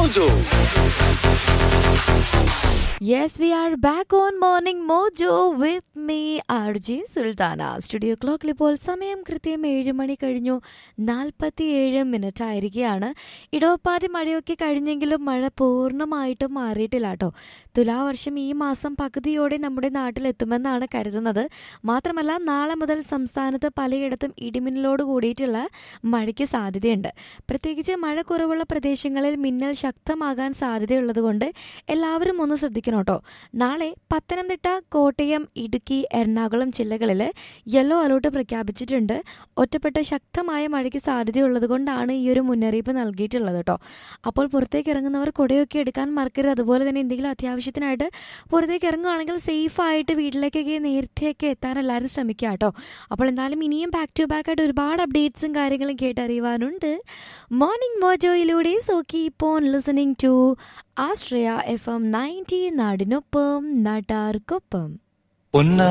Mojo. Yes, we are back on Morning Mojo with me, RJ Sulthana studio ക്ലോക്കിൽ ഇപ്പോൾ സമയം കൃത്യം ഏഴ് മണി കഴിഞ്ഞു നാൽപ്പത്തിയേഴ് മിനിറ്റ് ആയിരിക്കുകയാണ് ഇടവപ്പാതി മഴയൊക്കെ കഴിഞ്ഞെങ്കിലും മഴ പൂർണ്ണമായിട്ടും മാറിയിട്ടില്ല കേട്ടോ തുലാവർഷം ഈ മാസം പകുതിയോടെ നമ്മുടെ നാട്ടിലെത്തുമെന്നാണ് കരുതുന്നത് മാത്രമല്ല നാളെ മുതൽ സംസ്ഥാനത്ത് പലയിടത്തും ഇടിമിന്നലോട് കൂടിയിട്ടുള്ള മഴയ്ക്ക് സാധ്യതയുണ്ട് പ്രത്യേകിച്ച് മഴ കുറവുള്ള പ്രദേശങ്ങളിൽ മിന്നൽ ശക്തമാകാൻ സാധ്യതയുള്ളതുകൊണ്ട് എല്ലാവരും ഒന്ന് ശ്രദ്ധിക്കണം കേട്ടോ നാളെ പത്തനംതിട്ട കോട്ടയം ഇടുക്കി എറണാകുളം ജില്ലകളിൽ യെല്ലോ അലേർട്ട് പ്രഖ്യാപിച്ചിട്ടുണ്ട് ഒറ്റപ്പെട്ട ശക്തമായ മഴയ്ക്ക് സാധ്യതയുള്ളത് കൊണ്ടാണ് ഈ ഒരു മുന്നറിയിപ്പ് നൽകിയിട്ടുള്ളത് കേട്ടോ അപ്പോൾ പുറത്തേക്ക് ഇറങ്ങുന്നവർ കുടയൊക്കെ എടുക്കാൻ മറക്കരുത് അതുപോലെ തന്നെ എന്തെങ്കിലും അത്യാവശ്യത്തിനായിട്ട് പുറത്തേക്ക് ഇറങ്ങുകയാണെങ്കിൽ സേഫായിട്ട് വീട്ടിലേക്കൊക്കെ നേരത്തെയൊക്കെ എത്താൻ എല്ലാവരും ശ്രമിക്കുക കേട്ടോ അപ്പോൾ എന്തായാലും ഇനിയും ബാക്ക് ടു ബാക്ക് ആയിട്ട് ഒരുപാട് അപ്ഡേറ്റ്സും കാര്യങ്ങളും കേട്ടറിയുവാനുണ്ട് മോർണിംഗ് മോജോയിലൂടെ so keep on listening to Ashraya F M ninety നാടിനൊപ്പം നാട്ടാർക്കൊപ്പം പൊന്ന